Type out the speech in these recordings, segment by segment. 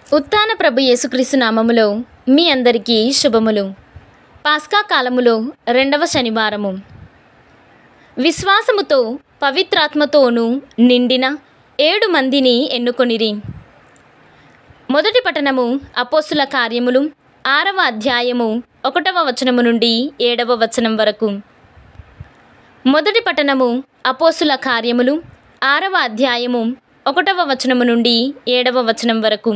ఉత్తాన ప్రభు యేసుక్రీస్తు నామములో మీ అందరికీ శుభములు పాస్కా కాలములో రెండవ శనివారము విశ్వాసముతో పవిత్రాత్మతోనూ నిండిన ఏడు మందిని ఎన్నుకొనిరి మొదటి పట్టణము అపోస్తుల కార్యములు ఆరవ అధ్యాయము ఒకటవ వచనము నుండి ఏడవ వచనం వరకు మొదటి పట్టణము అపోస్తుల కార్యములు ఆరవ అధ్యాయము ఒకటవ వచనము నుండి ఏడవ వచనం వరకు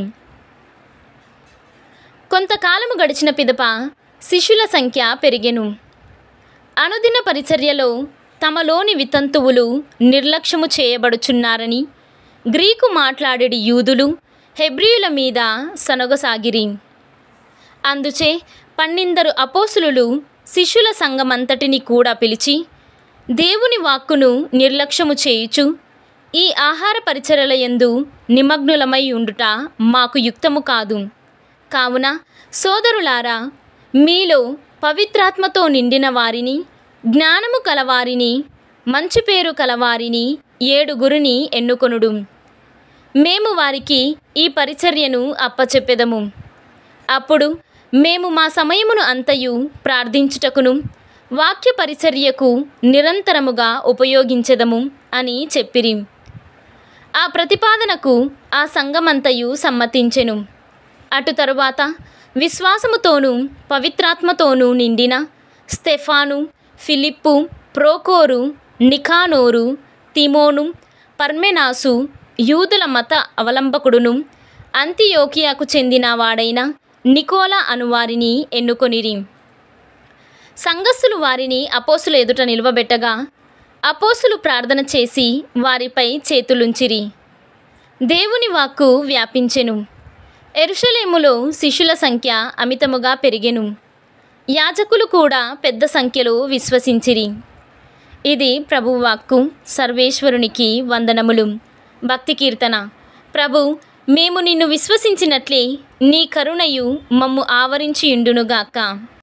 కొంతకాలము గడిచిన పిదప శిష్యుల సంఖ్య పెరిగెను అనుదిన పరిచర్యలో తమలోని వితంతువులు నిర్లక్ష్యము చేయబడుచున్నారని గ్రీకు మాట్లాడేడి యూదులు హెబ్రియుల మీద సనగసాగిరి అందుచే పన్నెందరు అపోసులు శిష్యుల సంఘమంతటిని కూడా పిలిచి దేవుని వాక్కును నిర్లక్ష్యము చేయుచు ఈ ఆహార పరిచర్యల యందు నిమగ్నులమై ఉండుట మాకు యుక్తము కాదు కావున సోదరులారా మీలో పవిత్రాత్మతో నిండిన వారిని జ్ఞానము కలవారిని మంచి పేరు కలవారిని ఏడుగురిని ఎన్నుకొనుడు మేము వారికి ఈ పరిచర్యను అప్పచెప్పెదము అప్పుడు మేము మా సమయమును అంతయు ప్రార్థించుటకును వాక్య పరిచర్యకు నిరంతరముగా ఉపయోగించెదము అని చెప్పిరి ఆ ప్రతిపాదనకు ఆ సంఘమంతయు సమ్మతించెను అటు తరువాత విశ్వాసముతోనూ పవిత్రాత్మతోనూ నిండిన స్టెఫాను ఫిలిప్పు ప్రోకోరు నికానోరు తిమోను పర్మెనాసు యూదుల మత అవలంబకుడును అంతియోకియాకు చెందిన వాడైన నికోలా అనువారిని ఎన్నుకొనిరి సంఘస్థులు వారిని అపోసులు ఎదుట నిలువబెట్టగా అపోసులు ప్రార్థన చేసి వారిపై చేతులుంచిరి దేవుని వాక్కు వ్యాపించెను ఎరుషలేములో శిష్యుల సంఖ్య అమితముగా పెరిగెను యాజకులు కూడా పెద్ద సంఖ్యలో విశ్వసించిరి ఇది ప్రభువాక్కు సర్వేశ్వరునికి వందనములు భక్తి కీర్తన ప్రభు మేము నిన్ను విశ్వసించినట్లే నీ కరుణయు మమ్ము ఆవరించియుండునుగాక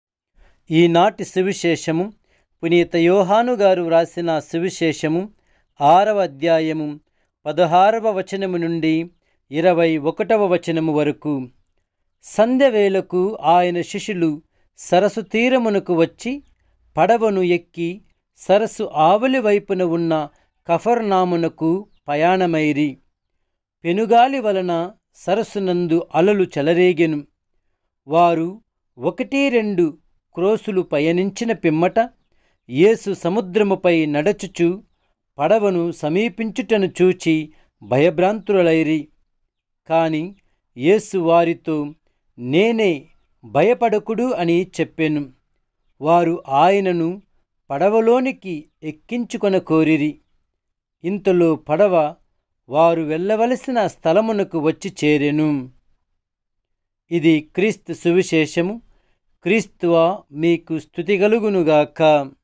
ఈనాటి సువిశేషము పునీత యోహాను గారు వ్రాసిన సువిశేషము ఆరవ అధ్యాయము పదహారవ వచనము నుండి ఇరవై ఒకటవ వచనము వరకు సంధ్యవేళకు ఆయన శిష్యులు సరస్సు తీరమునకు వచ్చి పడవను ఎక్కి సరస్సు ఆవలి వైపున ఉన్న కఫర్నామునకు ప్రయాణమైరి పెనుగాలి వలన సరస్సునందు అలలు చెలరేగెను వారు ఒకటి రెండు క్రోసులు పయనించిన పిమ్మట యేసు సముద్రముపై నడచుచు పడవను సమీపించుటను చూచి భయభ్రాంతులైరి కాని యేసు వారితో నేనే భయపడకుడు అని చెప్పెను వారు ఆయనను పడవలోనికి ఎక్కించుకొన కోరిరి ఇంతలో పడవ వారు వెళ్ళవలసిన స్థలమునకు వచ్చి చేరెను ఇది క్రీస్తు సువిశేషము క్రీస్తువా మీకు స్థుతి కలుగునుగాక